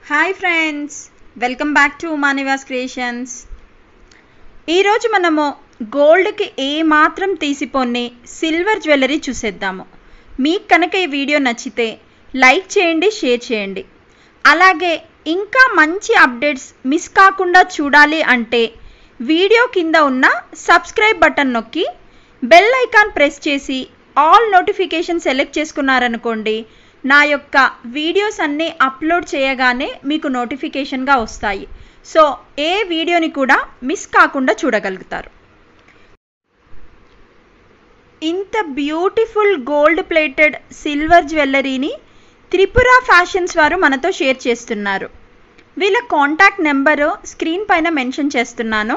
Hi friends welcome back to Manivas creations ఈరోజు మనము గోల్డ్కి ఏ మాత్రం తీసిపోని సిల్వర్ జ్యువెలరీ చూసేద్దాము మీకు కనుక ఈ వీడియో నచ్చితే లైక్ చేయండి షేర్ చేయండి అలాగే ఇంకా మంచి అప్డేట్స్ మిస్ కాకుండా చూడాలి అంటే వీడియో కింద ఉన్న సబ్స్క్రైబ్ బటన్ నొక్కి బెల్ ఐకాన్ ప్రెస్ చేసి ఆల్ నోటిఫికేషన్ సెలెక్ట్ చేసుకున్నారనుకోండి నా యొక్క వీడియోస్ అన్నీ అప్లోడ్ చేయగానే మీకు నోటిఫికేషన్గా వస్తాయి సో ఏ వీడియోని కూడా మిస్ కాకుండా చూడగలుగుతారు ఇంత బ్యూటిఫుల్ గోల్డ్ ప్లేటెడ్ సిల్వర్ జ్యువెలరీని త్రిపుర ఫ్యాషన్స్ వారు మనతో షేర్ చేస్తున్నారు వీళ్ళ కాంటాక్ట్ నెంబరు స్క్రీన్ పైన మెన్షన్ చేస్తున్నాను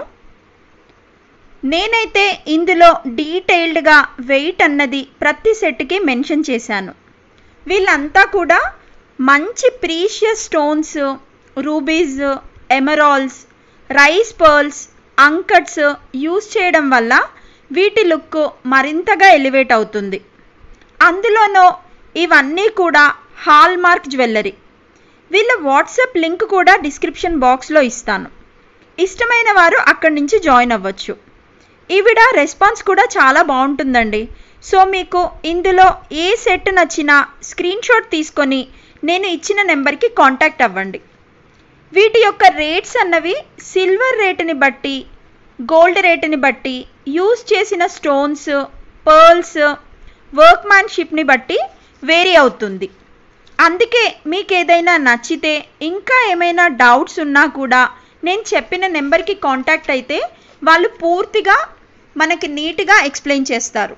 నేనైతే ఇందులో డీటెయిల్డ్గా వెయిట్ అన్నది ప్రతి సెట్కి మెన్షన్ చేశాను వీళ్ళంతా కూడా మంచి precious stones rubies emeralds rice pearls uncuts use చేయడం వల్ల వీటి లుక్ మరింతగా ఎలివేట్ అవుతుంది అందులోనూ ఇవన్నీ కూడా హాల్ మార్క్ జ్యువెలరీ వీళ్ళ వాట్సాప్ లింక్ కూడా డిస్క్రిప్షన్ బాక్స్లో ఇస్తాను ఇష్టమైన వారు అక్కడి నుంచి జాయిన్ అవ్వచ్చు ఈవిడ రెస్పాన్స్ కూడా చాలా బాగుంటుందండి సో మీకు ఇందులో ఏ సెట్ నచ్చినా స్క్రీన్ షాట్ తీసుకొని నేను ఇచ్చిన నెంబర్కి కాంటాక్ట్ అవ్వండి వీటి యొక్క రేట్స్ అన్నవి సిల్వర్ రేటుని బట్టి గోల్డ్ రేటుని బట్టి యూజ్ చేసిన స్టోన్స్ పర్ల్స్ వర్క్మ్యాన్షిప్ని బట్టి వేరీ అవుతుంది అందుకే మీకు ఏదైనా నచ్చితే ఇంకా ఏమైనా డౌట్స్ ఉన్నా కూడా నేను చెప్పిన నెంబర్కి కాంటాక్ట్ అయితే వాళ్ళు పూర్తిగా మనకి నీట్గా ఎక్స్ప్లెయిన్ చేస్తారు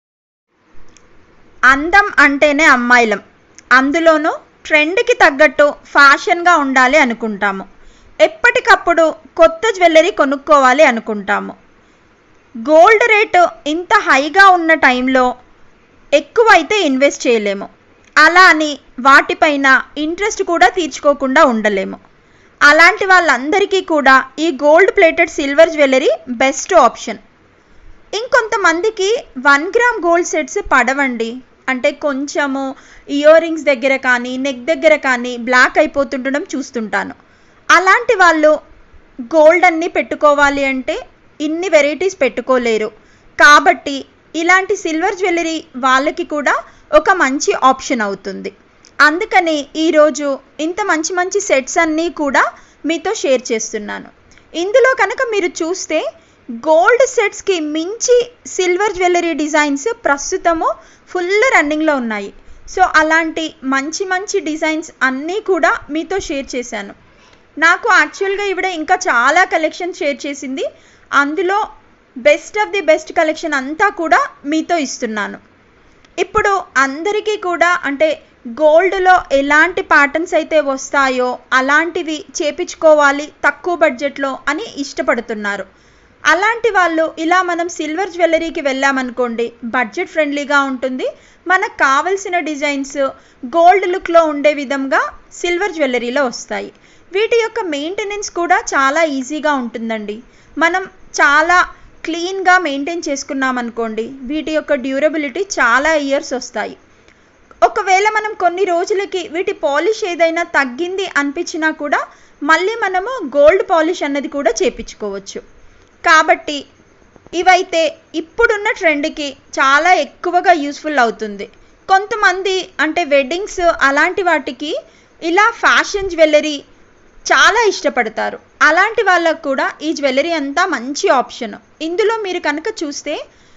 అందం అంటేనే అమ్మాయిలం అందులోనూ ట్రెండ్కి తగ్గట్టు ఫ్యాషన్గా ఉండాలి అనుకుంటాము ఎప్పటికప్పుడు కొత్త జ్యువెలరీ కొనుక్కోవాలి అనుకుంటాము గోల్డ్ రేటు ఇంత హైగా ఉన్న టైంలో ఎక్కువైతే ఇన్వెస్ట్ చేయలేము అలా అని వాటిపైన ఇంట్రెస్ట్ కూడా తీర్చుకోకుండా ఉండలేము అలాంటి వాళ్ళందరికీ కూడా ఈ gold plated silver jewellery best option ఇంకొంతమందికి వన్ గ్రామ్ గోల్డ్ సెట్స్ పడవండి అంటే కొంచెము ఇయర్ రింగ్స్ దగ్గర కానీ నెక్ దగ్గర కానీ బ్లాక్ అయిపోతుండడం చూస్తుంటాను అలాంటి వాళ్ళు గోల్డ్ అన్ని పెట్టుకోవాలి అంటే ఇన్ని వెరైటీస్ పెట్టుకోలేరు కాబట్టి ఇలాంటి సిల్వర్ జ్యువెలరీ వాళ్ళకి కూడా ఒక మంచి ఆప్షన్ అవుతుంది అందుకని ఈరోజు ఇంత మంచి మంచి సెట్స్ అన్నీ కూడా మీతో షేర్ చేస్తున్నాను ఇందులో కనుక మీరు చూస్తే గోల్డ్ సెట్స్కి మించి సిల్వర్ జ్యువెలరీ డిజైన్స్ ప్రస్తుతము ఫుల్ రన్నింగ్లో ఉన్నాయి సో అలాంటి మంచి మంచి డిజైన్స్ అన్నీ కూడా మీతో షేర్ చేశాను నాకు యాక్చువల్గా ఇవిడ ఇంకా చాలా కలెక్షన్ షేర్ చేసింది అందులో best of the best collection అంతా కూడా మీతో ఇస్తున్నాను ఇప్పుడు అందరికీ కూడా అంటే గోల్డ్లో ఎలాంటి ప్యాటర్న్స్ అయితే వస్తాయో అలాంటివి చేపించుకోవాలి తక్కువ బడ్జెట్లో అని ఇష్టపడుతున్నారు అలాంటి వాళ్ళు ఇలా మనం సిల్వర్ జ్యువెలరీకి వెళ్ళామనుకోండి బడ్జెట్ ఫ్రెండ్లీగా ఉంటుంది మనకు కావలసిన డిజైన్స్ గోల్డ్ లుక్లో ఉండే విధంగా సిల్వర్ జ్యువెలరీలో వస్తాయి వీటి యొక్క మెయింటెనెన్స్ కూడా చాలా ఈజీగా ఉంటుందండి మనం చాలా క్లీన్గా మెయింటైన్ చేసుకున్నామనుకోండి వీటి యొక్క డ్యూరబిలిటీ చాలా ఇయర్స్ వస్తాయి ఒకవేళ మనం కొన్ని రోజులకి వీటి పాలిష్ ఏదైనా తగ్గింది అనిపించినా కూడా మళ్ళీ మనము గోల్డ్ పాలిష్ అన్నది కూడా చేపించుకోవచ్చు కాబట్టి ఇవైతే ఇప్పుడున్న ట్రెండ్కి చాలా ఎక్కువగా యూస్ఫుల్ అవుతుంది కొంతమంది అంటే వెడ్డింగ్స్ అలాంటి వాటికి ఇలా ఫ్యాషన్ జ్యువెలరీ చాలా ఇష్టపడతారు అలాంటి వాళ్ళకు కూడా ఈ జ్యువెలరీ అంతా మంచి ఆప్షన్ ఇందులో మీరు కనుక చూస్తే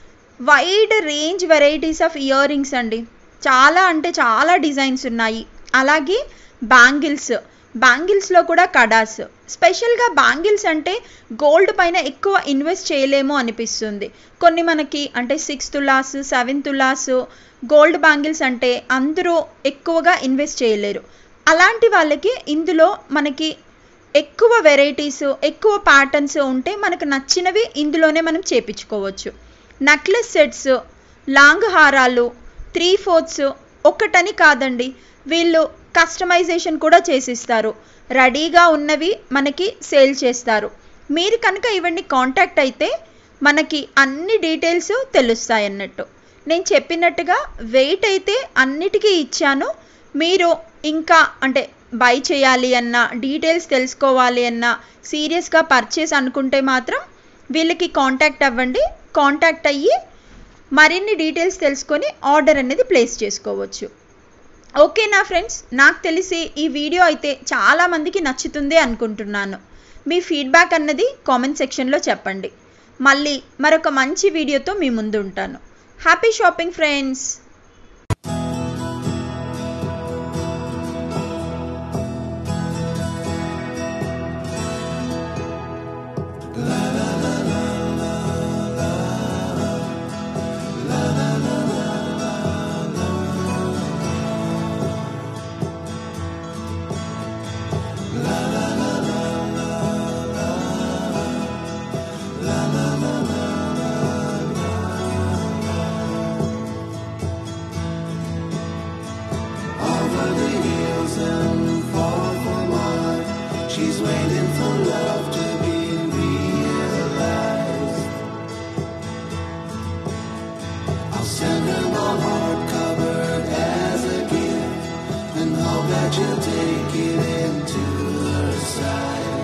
wide range varieties of earrings అండి చాలా అంటే చాలా డిజైన్స్ ఉన్నాయి అలాగే బ్యాంగిల్స్ బ్యాంగిల్స్లో కూడా కడాస్ స్పెషల్గా బ్యాంగిల్స్ అంటే గోల్డ్ పైన ఎక్కువ ఇన్వెస్ట్ చేయలేము అనిపిస్తుంది కొన్ని మనకి అంటే six tolas seven tolas gold bangles అంటే అందరూ ఎక్కువగా ఇన్వెస్ట్ చేయలేరు అలాంటి వాళ్ళకి ఇందులో మనకి ఎక్కువ వెరైటీస్ ఎక్కువ ప్యాటర్న్స్ ఉంటే మనకు నచ్చినవి ఇందులోనే మనం చేపించుకోవచ్చు నెక్లెస్ సెట్స్ లాంగ్ హారాలు త్రీ ఫోర్త్స్ ఒకటని కాదండి వీళ్ళు కస్టమైజేషన్ కూడా చేసిస్తారు రెడీగా ఉన్నవి మనకి సేల్ చేస్తారు మీరు కనుక ఇవన్నీ కాంటాక్ట్ అయితే మనకి అన్ని డీటెయిల్స్ తెలుస్తాయి అన్నట్టు నేను చెప్పినట్టుగా వెయిట్ అయితే అన్నిటికీ ఇచ్చాను మీరు ఇంకా అంటే బై చేయాలి అన్నా డీటెయిల్స్ తెలుసుకోవాలి అన్నా సీరియస్గా పర్చేస్ అనుకుంటే మాత్రం వీళ్ళకి కాంటాక్ట్ అవ్వండి కాంటాక్ట్ అయ్యి మరిన్ని డీటెయిల్స్ తెలుసుకొని ఆర్డర్ అనేది ప్లేస్ చేసుకోవచ్చు ఓకేనా ఫ్రెండ్స్ నాకు తెలిసి ఈ వీడియో అయితే చాలామందికి నచ్చుతుంది అనుకుంటున్నాను మీ ఫీడ్బ్యాక్ అన్నది కామెంట్ సెక్షన్లో చెప్పండి మళ్ళీ మరొక మంచి వీడియోతో మీ ముందు ఉంటాను happy shopping friends over the hills and far from mine. She's waiting for love to be realized. I'll send her my heart covered as a gift and hope that you'll take it into her side.